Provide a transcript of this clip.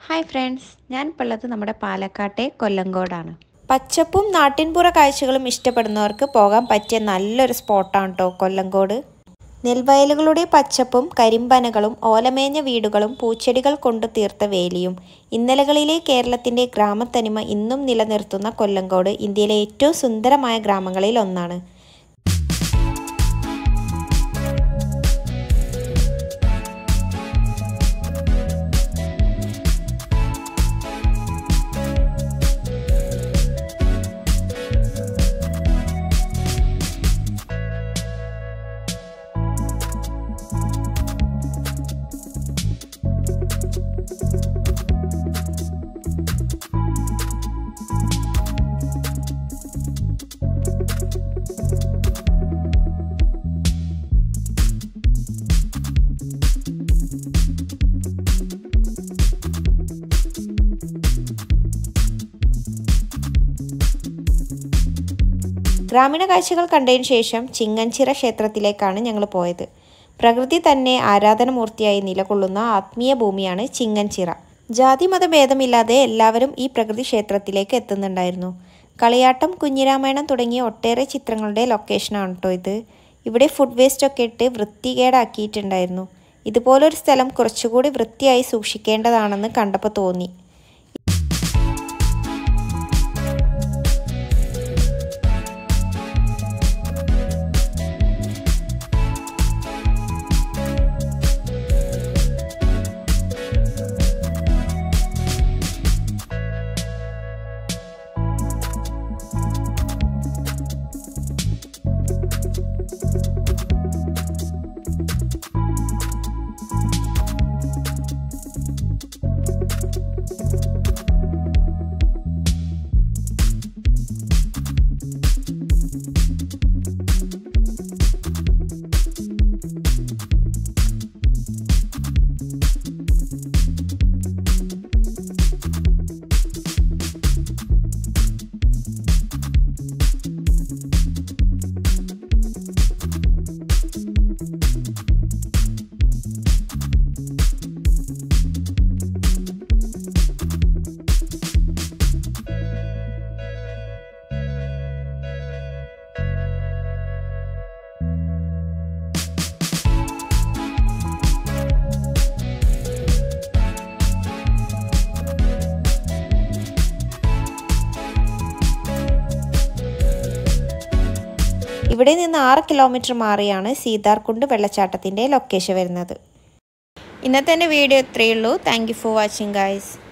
hi friends ഞാൻ ഇപ്പോൾ ഉള്ളത് നമ്മുടെ പാലക്കാട്ടെ കൊല്ലങ്കോടാണ് പച്ചപ്പും നാട്ടിൻപുറ കാഴ്ചകളും ഇഷ്ടപ്പെടുന്നവർക്ക് പോകാൻ പറ്റിയ നല്ലൊരു സ്പോട്ടാണ് കേട്ടോ കൊല്ലങ്കോട് നെൽവയലുകളുടെ പച്ചപ്പും കരിമ്പനകളും ഓലമേഞ്ഞ വീടുകളും പൂച്ചെടികൾ കൊണ്ട് തീർത്ത വേലിയും ഇന്നലകളിലെ കേരളത്തിൻ്റെ ഗ്രാമത്തനിമ ഇന്നും നിലനിർത്തുന്ന കൊല്ലങ്കോട് ഇന്ത്യയിലെ ഏറ്റവും സുന്ദരമായ ഗ്രാമങ്ങളിൽ ഒന്നാണ് ഗ്രാമീണ കാഴ്ചകൾ കണ്ടതിന് ശേഷം ചിങ്ങൻചിറ ക്ഷേത്രത്തിലേക്കാണ് ഞങ്ങൾ പോയത് പ്രകൃതി തന്നെ ആരാധനമൂർത്തിയായി നിലകൊള്ളുന്ന ആത്മീയ ഭൂമിയാണ് ചിങ്ങൻചിറ ജാതി മതഭേദമില്ലാതെ എല്ലാവരും ഈ പ്രകൃതി ക്ഷേത്രത്തിലേക്ക് എത്തുന്നുണ്ടായിരുന്നു കളിയാട്ടം കുഞ്ഞിരാമായണം തുടങ്ങിയ ഒട്ടേറെ ചിത്രങ്ങളുടെ ലൊക്കേഷനാണ് കേട്ടോ ഇത് ഇവിടെ ഫുഡ് വേസ്റ്റ് ഒക്കെ ഇട്ട് വൃത്തികേടാക്കിയിട്ടുണ്ടായിരുന്നു ഇതുപോലൊരു സ്ഥലം കുറച്ചുകൂടി വൃത്തിയായി സൂക്ഷിക്കേണ്ടതാണെന്ന് കണ്ടപ്പോൾ തോന്നി ഇവിടെ നിന്ന് ആറ് കിലോമീറ്റർ മാറിയാണ് സീതാർകുണ്ട് വെള്ളച്ചാട്ടത്തിൻ്റെ ലൊക്കേഷൻ വരുന്നത് ഇന്നത്തെ എൻ്റെ വീഡിയോ ഇത്രയേ ഉള്ളൂ thank you for watching guys